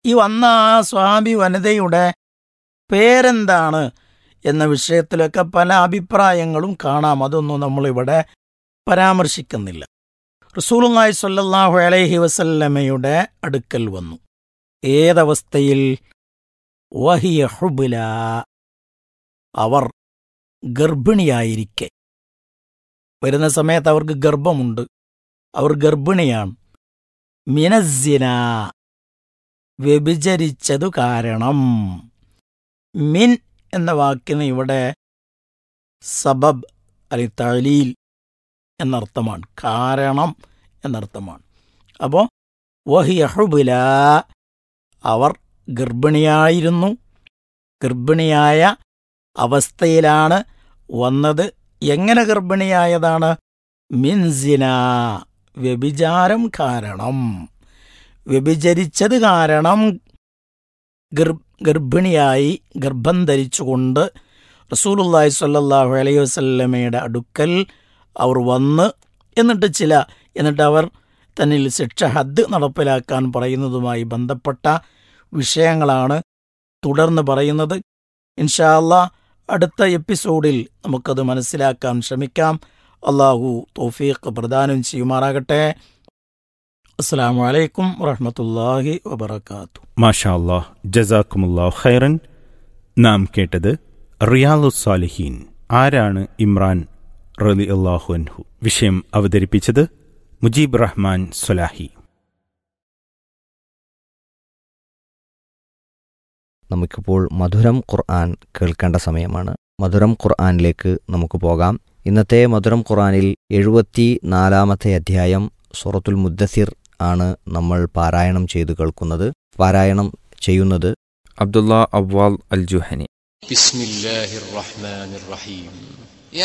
ഈ വന്ന ആ സ്വാമി വനിതയുടെ പേരെന്താണ് എന്ന വിഷയത്തിലൊക്കെ പല അഭിപ്രായങ്ങളും കാണാം അതൊന്നും നമ്മളിവിടെ പരാമർശിക്കുന്നില്ല റസൂലുള്ളാഹി സ്വല്ലല്ലാഹു അലൈഹി വസല്ലമയുടെ അടുക്കൽ വന്നു ഏതവസ്ഥയിൽ വഹിയ ഹുബുല അവർ ഗർഭിണിയായിരിക്കെ വരുന്ന സമയത്ത് അവർക്ക് ഗർഭമുണ്ട് അവർ ഗർഭിണിയാണ് മിനസ്സിന വ്യഭിചരിച്ചതു കാരണം മിൻ എന്ന വാക്കിന് ഇവിടെ സബബ് അല്ലെങ്കിൽ തലീൽ എന്നർത്ഥമാണ് കാരണം എന്നർത്ഥമാണ് അപ്പോൾ വഹിയഹുബുല അവർ ഗർഭിണിയായിരുന്നു ഗർഭിണിയായ അവസ്ഥയിലാണ് വന്നത് എങ്ങനെ ഗർഭിണിയായതാണ് മിൻസിന വ്യഭിചാരം കാരണം വ്യഭിചരിച്ചത് കാരണം ഗർ ഗർഭിണിയായി ഗർഭം ധരിച്ചുകൊണ്ട് റസൂലുള്ളാഹി സ്വല്ലല്ലാഹു അലൈഹി വസല്ലമയുടെ അടുക്കൽ അവർ വന്ന് എന്നിട്ട് ചില എന്നിട്ട് അവർ തന്നിൽ ശിക്ഷ ഹദ് നടപ്പിലാക്കാൻ പറയുന്നതുമായി ബന്ധപ്പെട്ട വിഷയങ്ങളാണ് തുടർന്ന് പറയുന്നത് ഇൻഷാല്ല അടുത്ത എപ്പിസോഡിൽ നമുക്കത് മനസ്സിലാക്കാൻ ശ്രമിക്കാം അള്ളാഹു തോഫീഖ് പ്രദാനം ചെയ്യുമാറാകട്ടെ അസ്സാം വലൈക്കും വറഹമത്തല്ലാഹി വബർക്കാത്തു മാഷാ അല്ലാഹ് ജസാക്കുമുല്ലാ ഖൈറൻ നാം കേട്ടത് റിയാലു സാലിഹീൻ ആരാണ് ഇമ്രാൻ റലി അള്ളാഹു അൻഹു വിഷയം അവതരിപ്പിച്ചത് മുജീബ് റഹ്മാൻ സൊലാഹി നമുക്കിപ്പോൾ മധുരം ഖുർആൻ കേൾക്കേണ്ട സമയമാണ് മധുരം ഖുർആനിലേക്ക് നമുക്ക് പോകാം ഇന്നത്തെ മധുരം ഖുർആനിൽ എഴുപത്തി നാലാമത്തെ അധ്യായം സൂറത്തുൽ മുദ്ദസിർ ആണ് നമ്മൾ പാരായണം ചെയ്തു കേൾക്കുന്നത് പാരായണം ചെയ്യുന്നത് അബ്ദുള്ള അവ്വാൽ അൽ ജുഹനി بسم الله الرحمن الرحيم